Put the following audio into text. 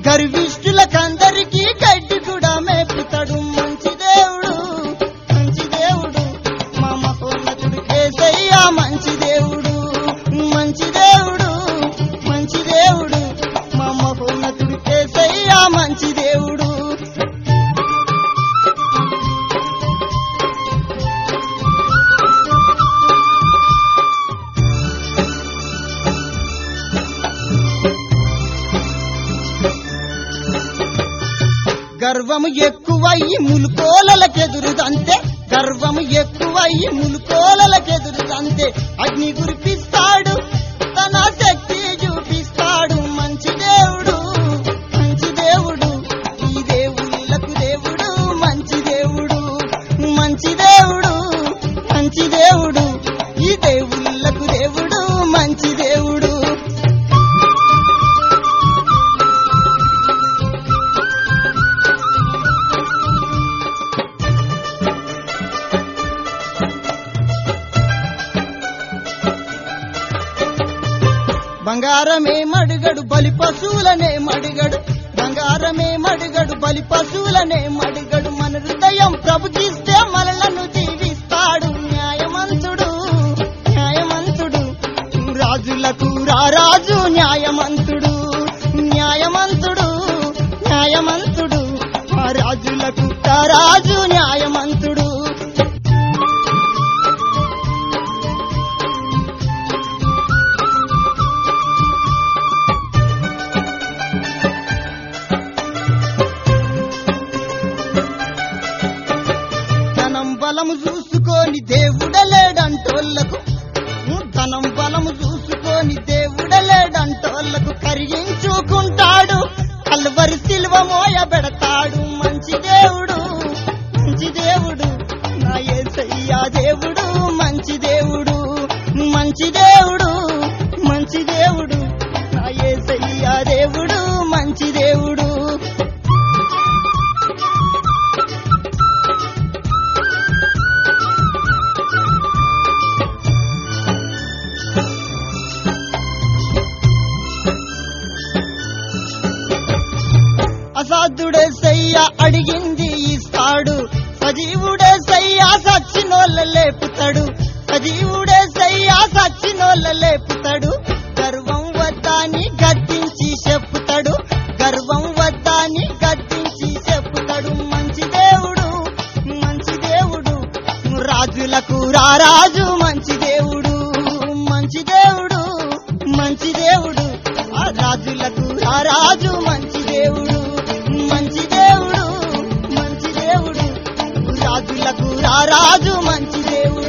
గర్విష్ఠులకందరికీ గడ్డి కూడా మేపుతాడు మంచి దేవుడు మంచి దేవుడు మా మహోన్నతుడు కేసయ్య మంచి దేవుడు మంచి దేవుడు మంచి దేవుడు మా మహోన్నతుడు కేసయ్య మంచి దేవుడు గర్వము ఎక్కువయ్యి ములుకోలకెదురుదంతే గర్వము ఎక్కువయ్యి ములుకోలకెదురుదంతే అగ్ని కురిపిస్తాడు తన శక్తి చూపిస్తాడు మంచి దేవుడు మంచి దేవుడు ఈ దేవుళ్ళకు దేవుడు మంచి దేవుడు మంచి దేవుడు మంచి దేవుడు ఈ దేవుళ్ళకు దేవుడు మంచి దేవుడు బంగారమే మడుగడు బలి పశువులనే మడిగడు బంగారమే మడిగడు బలి పశువులనే మడిగడు మన హృదయం ప్రభుకిస్తే మనలను దీవిస్తాడు న్యాయమంతుడు న్యాయమంతుడు రాజులకు రారాజు న్యాయమంతుడు న్యాయమంతుడు న్యాయమంతుడు ఆ రాజులకు రాజు న్యాయమంతుడు ధనం బలము చూసుకొని దేవుడలేడంటోళ్లకు ధనం బలము చూసుకొని దేవుడలేడంటోళ్లకు కరిగించుకుంటాడు కల్వరి సిల్వ మోయబెడతాడు మంచి దేవుడు మంచి దేవుడు నా యేసయ్యా దేవుడు మంచి దేవుడు మంచి దేవుడు మంచి దేవుడు నా యేసయ్యా దేవుడు మంచి దేవుడు అసాధుడే సయ్య అడిగింది ఇస్తాడు సజీవుడే సయ్య సచ్చినోళ్ళ లేపుతాడు సజీవుడే సయ్య సచ్చినోళ్ళ లేపుతాడు గర్వం వద్దని గద్దించి చెప్పుతాడు గర్వం వద్దని గద్దించి చెప్పుతాడు మంచి దేవుడు మంచి దేవుడు రాజులకు రారాజు మంచి దేవుడు మంచి దేవుడు మంచి దేవుడు ఆ రాజులకు రారాజు మంచి దేవుడు మంచి దేవుడు మంచి దేవుడు రాజులకు రారాజు మంచి దేవుడు